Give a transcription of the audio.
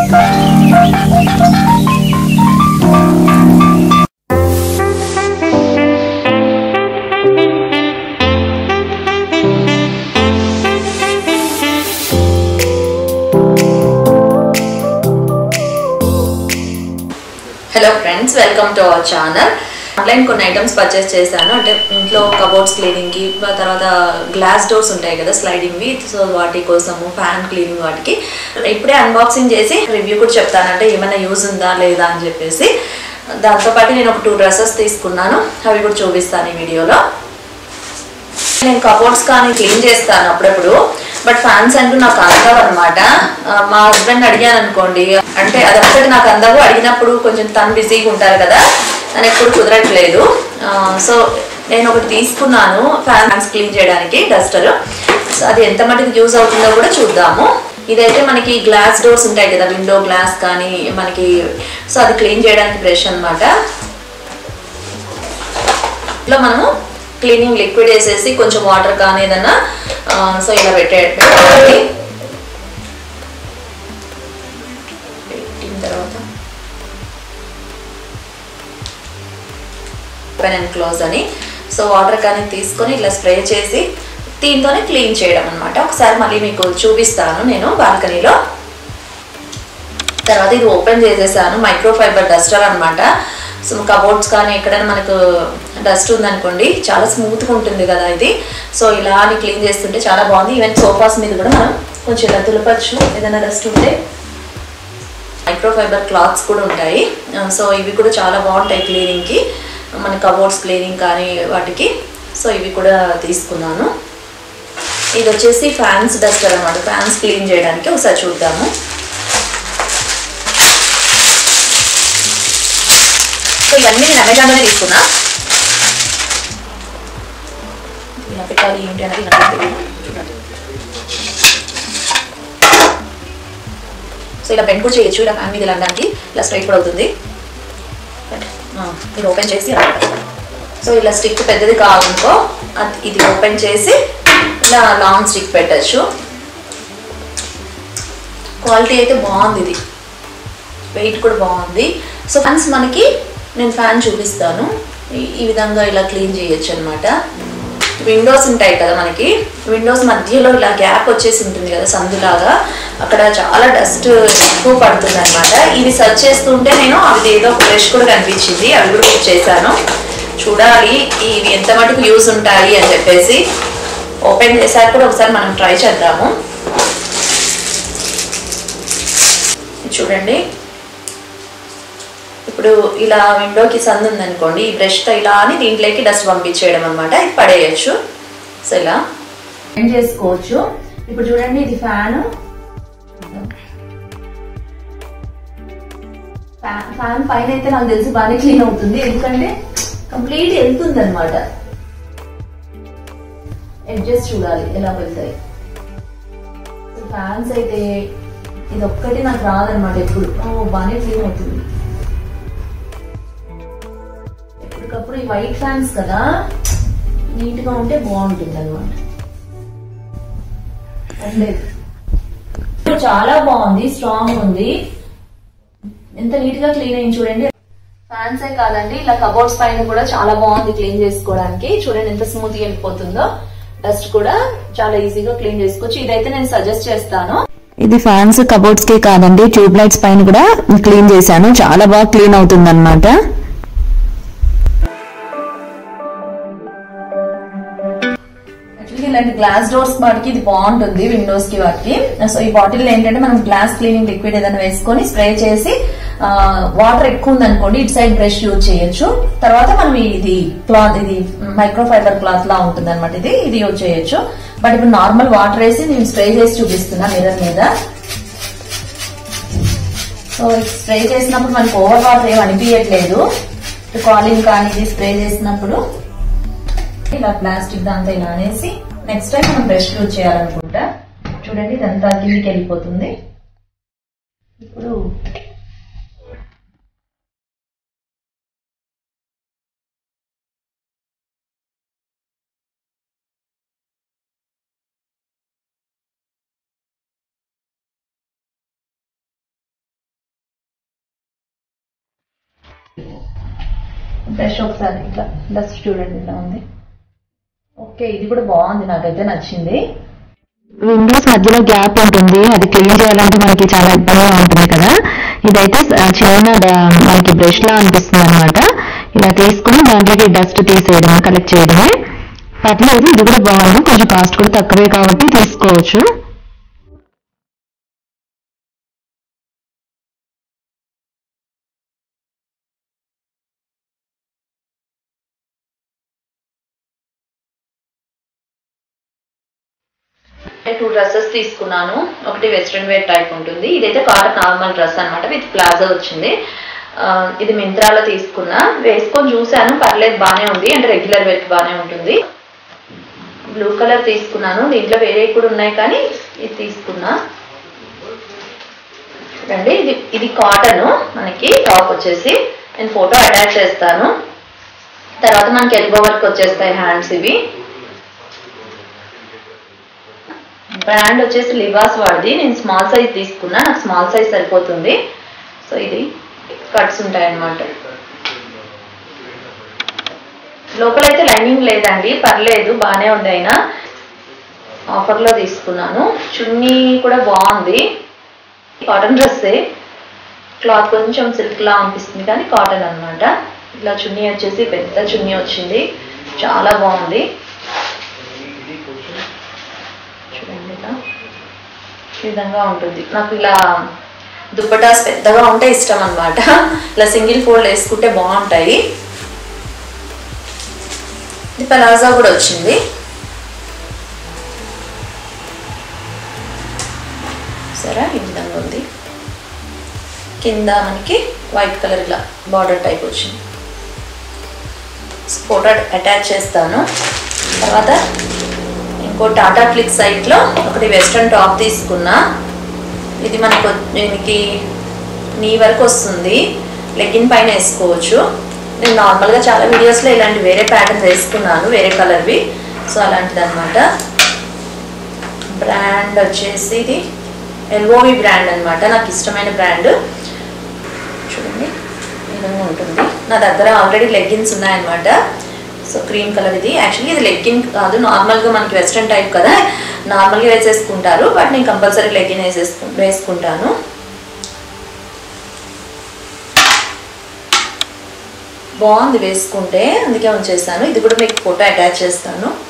Hello friends welcome to our channel online కొన్ని items purchase చేశాను అంటే ఇంట్లో కబోర్డ్స్ క్లీనింగ్కి తర్వాత గ్లాస్ డోర్స్ ఉంటాయి కదా స్లైడింగ్వి సో వాటి కోసము ఫ్యాన్ క్లీనింగ్ వాటికి ఇప్పుడే అన్బాక్సింగ్ చేసి రివ్యూ కూడా చెప్తాను అంటే ఏమైనా యూజ్ ఉందా లేదా అని చెప్పేసి దాంతోపాటు నేను ఒక టూ డ్రెస్సెస్ తీసుకున్నాను అవి కూడా చూపిస్తాను ఈ వీడియోలో నేను కబోర్డ్స్ కానీ క్లీన్ చేస్తాను అప్పుడప్పుడు బట్ ఫ్యాన్స్ అంటూ నాకు అందవు అనమాట మా హస్బెండ్ అడిగాను అనుకోండి అంటే అదొక్కటి నాకు అందవు అడిగినప్పుడు కొంచెం తను బిజీగా ఉంటారు కదా తను ఎప్పుడు కుదరట్లేదు సో నేను ఒకటి తీసుకున్నాను ఫ్యాన్స్ క్లీన్ చేయడానికి డస్టర్ సో అది ఎంత మటుకు యూజ్ అవుతుందో కూడా చూద్దాము ఇదైతే మనకి గ్లాస్ డోర్స్ ఉంటాయి కదా విండో గ్లాస్ కానీ మనకి సో అది క్లీన్ చేయడానికి బ్రష్ అనమాట ఇట్లా మనము క్లీనింగ్ లిక్విడ్ వేసేసి కొంచెం వాటర్ కానీ ఏదన్నా ఆ, సో ఇలా పెట్టే పెట్టాలి పెట్టిన తర్వాత ఓపెన్ అండ్ క్లోజ్ అని సో వాటర్ కానీ తీసుకొని ఇట్లా స్ప్రే చేసి దీంతోనే క్లీన్ చేయడం అనమాట ఒకసారి మళ్ళీ మీకు చూపిస్తాను నేను బాల్కనీలో తర్వాత ఇది ఓపెన్ చేసేసాను మైక్రో ఫైబర్ డస్టర్ అనమాట సో కబోర్డ్స్ కానీ ఎక్కడైనా మనకు డస్ట్ ఉందనుకోండి చాలా స్మూత్గా ఉంటుంది కదా ఇది సో ఇలా అని క్లీన్ చేస్తుంటే చాలా బాగుంది ఈవెన్ సోఫాస్ మీద కూడా మనం కొంచెం ఇలా తులపచ్చు ఏదైనా డస్ట్ ఉంటే మైక్రో ఫైబర్ క్లాత్స్ కూడా ఉంటాయి ఆ, సో ఇవి కూడా చాలా బాగుంటాయి క్లీనింగ్కి మన కబోర్డ్స్ క్లీనింగ్ కానీ వాటికి సో ఇవి కూడా తీసుకున్నాను ఇది వచ్చేసి ఫ్యాన్స్ డస్టర్ అనమాట ఫ్యాన్స్ క్లీన్ చేయడానికి ఒకసారి చూద్దాము సో ఇవన్నీ నేను అమెజాన్లోనే తీసుకున్నా ఇలా పెట్టాలి ఏంటి అనేది నాకు తెలియదు. చూడండి. సో ఇలా బెండ్ కూడా చేయొచ్చు ఇలా ఫ్యాన్ మీద ఇలా అనడానికి ఇలా స్ట్రైట్ కూడా అవుతుంది ఆ, ఇది ఓపెన్ చేసి అలా పెట్టాలి. సో ఇలా స్టిక్ పెద్దది కావాలనుకో అది- ఇది ఓపెన్ చేసి ఇలా లాంగ్ స్టిక్ పెట్టచ్చు క్వాలిటీ అయితే బాగుంది ఇది వెయిట్ కూడా బాగుంది సో ఫ్యాన్స్ మనకి నేను ఫ్యాన్ చూపిస్తాను ఈ- ఈ విధంగా ఇలా క్లీన్ చేయొచ్చు అనమాట విండోస్ ఉంటాయి కదా మనకి విండోస్ మధ్యలో ఇలా గ్యాప్ వచ్చేసి ఉంటుంది కదా సందులాగా అక్కడ చాలా డస్ట్ ఎక్కువ పడుతుంది అనమాట ఇవి సర్చ్ చేస్తుంటే నేను అవి ఏదో ఒక బ్రష్ కూడా కనిపించింది అవి కూడా బుక్ చేశాను చూడాలి ఇవి ఎంత మటుకు యూస్ ఉంటాయి అని చెప్పేసి ఓపెన్ చేశాక కూడా ఒకసారి మనం ట్రై చేద్దాము ఇది చూడండి ఇప్పుడు ఇలా విండోకి సందు ఉందనుకోండి ఈ బ్రష్తో ఇలా అని దీంట్లోకి డస్ట్ పంపించేయడం అనమాట ఇది పడేయచ్చు సో ఇలా ఏం చేసుకోవచ్చు ఇప్పుడు చూడండి ఇది ఫ్యాన్ ఫ్యాన్ పైన అయితే నాకు తెలిసి బాగానే క్లీన్ అవుతుంది ఎందుకంటే కంప్లీట్ వెళ్తుంది అనమాట ఎడ్జెస్ చూడాలి ఎలా వెళ్తాయి ఫ్యాన్స్ అయితే ఇది ఒక్కటి నాకు రాదనమాట ఎప్పుడు ఓ బాగానే క్లీన్ అవుతుంది ఎప్పటికప్పుడు ఈ వైట్ ఫ్యాన్స్ కదా నీట్ గా ఉంటే బాగుంటుంది అనమాట పర్లేదు చాలా బాగుంది స్ట్రాంగ్ ఉంది ఎంత నీట్ గా క్లీన్ అయింది చూడండి ఫ్యాన్స్ ఏ కాదండి ఇలా కబోర్డ్స్ పైన కూడా చాలా బాగుంది క్లీన్ చేసుకోవడానికి చూడండి ఎంత స్మూత్ గా వెళ్ళిపోతుందో డస్ట్ కూడా చాలా ఈజీగా క్లీన్ చేసుకోవచ్చు ఇదైతే నేను సజెస్ట్ చేస్తాను ఇది ఫ్యాన్స్ కబోర్డ్స్ కే కాదండి ట్యూబ్ లైట్స్ పైన కూడా క్లీన్ చేశాను చాలా బాగా క్లీన్ అవుతుంది అనమాట యాక్చువల్లీ ఇలాంటి గ్లాస్ డోర్స్ వాటికి ఇది బాగుంటుంది విండోస్ కి వాటికి సో ఈ బాటిల్ ఏంటంటే మనం గ్లాస్ క్లీనింగ్ లిక్విడ్ ఏదైనా వేసుకొని స్ప్రే చేసి వాటర్ ఎక్కువ ఉందనుకోండి ఇటు సైడ్ బ్రష్ యూజ్ చేయొచ్చు తర్వాత మనం ఇది క్లాత్ ఇది మైక్రో ఫైబర్ క్లాత్ లా ఉంటుంది అనమాట ఇది ఇది యూజ్ చేయొచ్చు బట్ ఇప్పుడు నార్మల్ వాటర్ వేసి నేను స్ప్రే చేసి చూపిస్తున్నా మిర్రర్ మీద సో స్ప్రే చేసినప్పుడు మనకి ఓవర్ వాటర్ ఏం అనిపించట్లేదు కాలింగ్ కానీ ఇది స్ప్రే చేసినప్పుడు ఇలా ప్లాస్టిక్ దాంతో ఇలా అనేసి నెక్స్ట్ టైం మనం బ్రష్ యూజ్ చేయాలనుకుంటా చూడండి ఇదంతా కిందికి వెళ్ళిపోతుంది ఇప్పుడు బ్రష్ ఒకసారి ఇట్లా డస్ట్ చూడండి ఇలా ఉంది ఓకే ఇది కూడా బాగుంది నాకైతే నచ్చింది విండోస్ మధ్యలో గ్యాప్ ఉంటుంది అది క్లీన్ చేయాలంటే మనకి చాలా ఇబ్బందిగా ఉంటుంది కదా ఇదైతే ఆ, చిన్న డ- మనకి బ్రష్ లా అనిపిస్తుంది అనమాట ఇలా తీసుకుని దాంట్లోకి డస్ట్ తీసేయడం కలెక్ట్ చేయడమే పర్లేదు ఇది కూడా బాగుంది కొంచెం కాస్ట్ కూడా తక్కువే కాబట్టి తీసుకోవచ్చు టూ డ్రెస్సెస్ తీసుకున్నాను ఒకటి వెస్ట్రన్ వేర్ టైప్ ఉంటుంది ఇదైతే కాటన్ నార్మల్ డ్రెస్ అన్నమాట విత్ ప్లాజో వచ్చింది ఆ, ఇది మింత్రాలో తీసుకున్నా వేసుకొని చూశాను పర్లేదు బాగానే ఉంది అంటే రెగ్యులర్ వేర్కి బాగానే ఉంటుంది బ్లూ కలర్ తీసుకున్నాను దీంట్లో వేరే కూడా ఉన్నాయి కానీ ఇది తీసుకున్నా చూడండి ఇది ఇది కాటన్ మనకి టాప్ వచ్చేసి నేను ఫోటో అటాచ్ చేస్తాను తర్వాత మనకి ఎల్బో వర్క్ వచ్చేస్తాయి హ్యాండ్స్ ఇవి బ్రాండ్ వచ్చేసి లివాస్ వాడిది నేను స్మాల్ సైజ్ తీసుకున్నా నాకు స్మాల్ సైజ్ సరిపోతుంది సో ఇది కట్స్ ఉంటాయి అన్నమాట లోపలైతే లైనింగ్ లేదండి పర్లేదు బాగానే ఉంది అయినా ఆఫర్లో తీసుకున్నాను చున్నీ కూడా బాగుంది కాటన్ డ్రెస్సే క్లాత్ కొంచెం సిల్క్ లా అనిపిస్తుంది కానీ కాటన్ అన్నమాట ఇలా చున్నీ వచ్చేసి పెద్ద చున్నీ వచ్చింది చాలా బాగుంది చూడండి ఇలా ఈ విధంగా ఉంటుంది నాకు ఇలా దుప్పటాస్ పెద్దగా ఉంటే ఇష్టం అన్నమాట ఇలా సింగిల్ ఫోల్డ్ వేసుకుంటే బాగుంటాయి ఇది పలాజా కూడా వచ్చింది సరే ఈ విధంగా ఉంది కింద మనకి వైట్ కలర్ ఇలా బార్డర్ టైప్ వచ్చింది ఫోటో అటాచ్ చేస్తాను తర్వాత ఇంకో టాటా క్లిక్ సైట్లో ఒకటి వెస్ట్రన్ టాప్ తీసుకున్నా ఇది మనకు దీనికి నీ వరకు వస్తుంది లెగ్గిన్ పైన వేసుకోవచ్చు నేను నార్మల్గా చాలా వీడియోస్లో ఇలాంటి వేరే ప్యాటర్న్ వేసుకున్నాను వేరే కలర్వి సో అలాంటిది అనమాట బ్రాండ్ వచ్చేసి ఇది ఎల్ఓవి బ్రాండ్ అన్నమాట నాకు ఇష్టమైన బ్రాండ్ చూడండి ఈ విధంగా ఉంటుంది నా దగ్గర ఆల్రెడీ లెగ్గిన్స్ ఉన్నాయన్నమాట సో క్రీమ్ కలర్ ఇది యాక్చువల్లీ ఇది లెగ్గిన్ కాదు నార్మల్గా మనకి వెస్ట్రన్ టైప్ కదా నార్మల్గా వేసేసుకుంటారు బట్ నేను కంపల్సరీ లెగ్గిన్ వేసేసుకు వేసుకుంటాను బాగుంది వేసుకుంటే అందుకే ఉంచేస్తాను ఇది కూడా మీకు ఫోటో అటాచ్ చేస్తాను